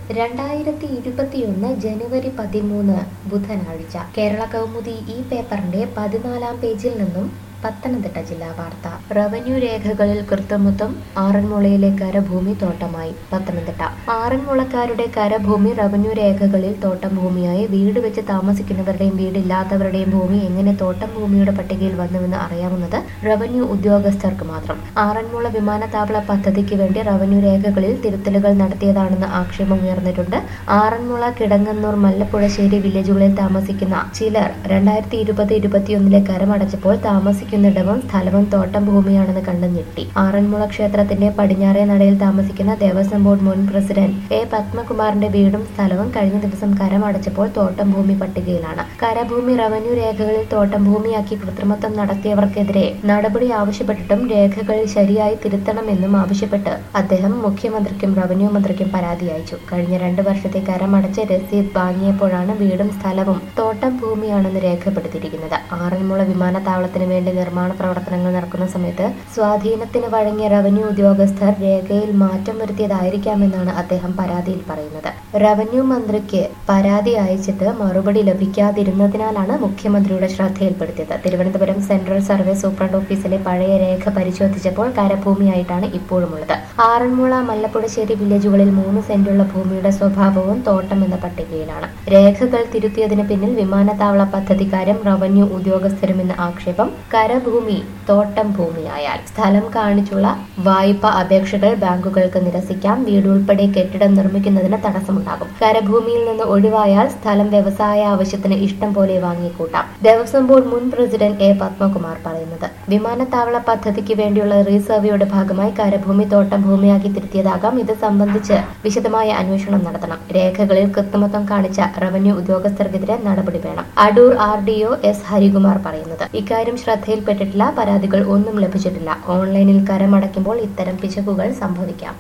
രണ്ടായിരത്തി ഇരുപത്തിയൊന്ന് ജനുവരി പതിമൂന്ന് ബുധനാഴ്ച കേരള കൗമുദി ഈ പേപ്പറിന്റെ പതിനാലാം പേജിൽ നിന്നും പത്തനംതിട്ട ജില്ലാ വാർത്ത റവന്യൂ രേഖകളിൽ കൃത്രിമത്വം ആറന്മുളയിലെ കരഭൂമി തോട്ടമായി പത്തനംതിട്ട ആറന്മുളക്കാരുടെ കരഭൂമി റവന്യൂ രേഖകളിൽ തോട്ടം ഭൂമിയായി വീട് വെച്ച് താമസിക്കുന്നവരുടെയും വീടില്ലാത്തവരുടെയും ഭൂമി എങ്ങനെ തോട്ടം ഭൂമിയുടെ പട്ടികയിൽ വന്നുവെന്ന് അറിയാവുന്നത് റവന്യൂ ഉദ്യോഗസ്ഥർക്ക് മാത്രം ആറന്മുള വിമാനത്താവള പദ്ധതിക്ക് വേണ്ടി റവന്യൂ രേഖകളിൽ തിരുത്തലുകൾ നടത്തിയതാണെന്ന് ആക്ഷേപം ഉയർന്നിട്ടുണ്ട് ആറന്മുള കിടങ്ങന്നൂർ മല്ലപ്പുഴശ്ശേരി വില്ലേജുകളിൽ താമസിക്കുന്ന ചിലർ രണ്ടായിരത്തി ഇരുപത് ഇരുപത്തിയൊന്നിലെ കരമടച്ചപ്പോൾ താമസിക്കുന്നിടവും സ്ഥലവും തോട്ടം ഭൂമിയാണെന്ന് കണ്ട് ഞെട്ടി ആറന്മുള ക്ഷേത്രത്തിന്റെ പടിഞ്ഞാറേ നടയിൽ താമസിക്കുന്ന ദേവസ്വം ബോർഡ് മുൻ പ്രസിഡന്റ് എ പത്മകുമാറിന്റെ വീടും സ്ഥലവും കഴിഞ്ഞ ദിവസം കരമടച്ചപ്പോൾ തോട്ടം ഭൂമി പട്ടികയിലാണ് കരഭൂമി റവന്യൂ രേഖകളിൽ തോട്ടം ഭൂമിയാക്കി കൃത്രിമത്വം നടത്തിയവർക്കെതിരെ നടപടി ആവശ്യപ്പെട്ടിട്ടും രേഖകളിൽ ശരിയായി തിരുത്തണമെന്നും ആവശ്യപ്പെട്ട് അദ്ദേഹം മുഖ്യമന്ത്രിക്കും റവന്യൂ മന്ത്രിക്കും പരാതി അയച്ചു കഴിഞ്ഞ രണ്ട് വർഷത്തെ കരമടച്ച് രസീത് വാങ്ങിയപ്പോഴാണ് വീടും സ്ഥലവും തോട്ടം ഭൂമിയാണെന്ന് രേഖപ്പെടുത്തിയിരിക്കുന്നത് ആറന്മുള വിമാനത്താവളത്തിന് വേണ്ടി നിർമ്മാണ പ്രവർത്തനങ്ങൾ നടക്കുന്ന സമയത്ത് സ്വാധീനത്തിന് വഴങ്ങിയ റവന്യൂ ഉദ്യോഗസ്ഥർ രേഖയിൽ മാറ്റം വരുത്തിയതായിരിക്കാമെന്നാണ് അദ്ദേഹം പരാതിയിൽ പറയുന്നത് റവന്യൂ മന്ത്രിക്ക് പരാതി അയച്ചിട്ട് മറുപടി ലഭിക്കാതിരുന്നതിനാലാണ് മുഖ്യമന്ത്രിയുടെ ശ്രദ്ധയിൽപ്പെടുത്തിയത് തിരുവനന്തപുരം സെൻട്രൽ സർവേ സൂപ്രണ്ട് ഓഫീസിലെ പഴയ രേഖ പരിശോധിച്ചപ്പോൾ കരഭൂമിയായിട്ടാണ് ഇപ്പോഴുമുള്ളത് ആറന്മുള മല്ലപ്പുഴശ്ശേരി വില്ലേജുകളിൽ മൂന്ന് സെന്റുള്ള ഭൂമിയുടെ സ്വഭാവവും തോട്ടം എന്ന പട്ടികയിലാണ് രേഖകൾ തിരുത്തിയതിന് പിന്നിൽ വിമാനത്താവള പദ്ധതിക്കാരും റവന്യൂ ഉദ്യോഗസ്ഥരുമെന്ന ആക്ഷേപം കരഭൂമി തോട്ടം ഭൂമിയായാൽ സ്ഥലം കാണിച്ചുള്ള വായ്പ അപേക്ഷകൾ ബാങ്കുകൾക്ക് നിരസിക്കാം വീട് ഉൾപ്പെടെ കെട്ടിടം നിർമ്മിക്കുന്നതിന് തടസ്സമുണ്ടാകും കരഭൂമിയിൽ നിന്ന് ഒഴിവായാൽ സ്ഥലം വ്യവസായ ആവശ്യത്തിന് ഇഷ്ടം പോലെ വാങ്ങിക്കൂട്ടാം ദേവസ്വം ബോർഡ് മുൻ പ്രസിഡന്റ് എ പത്മകുമാർ പറയുന്നത് വിമാനത്താവള പദ്ധതിക്ക് വേണ്ടിയുള്ള റീസർവേയുടെ ഭാഗമായി കരഭൂമി തോട്ടം ഭൂമിയാക്കി തിരുത്തിയതാകാം ഇത് സംബന്ധിച്ച് വിശദമായ അന്വേഷണം നടത്തണം രേഖകളിൽ കൃത്രിമത്വം കാണിച്ച റവന്യൂ ഉദ്യോഗസ്ഥർക്കെതിരെ നടപടി വേണം Adoor R D O S Harikumar പറയുന്നത് ഇക്കാര്യം ശ്രദ്ധയിൽപ്പെട്ടിട്ടില്ല പരാതികൾ ഒന്നും ലഭിച്ചിട്ടില്ല ഓൺലൈനിൽ കരമടയ്ക്കുമ്പോൾ ഇത്തരം പിശകുകൾ സംഭവിക്കാം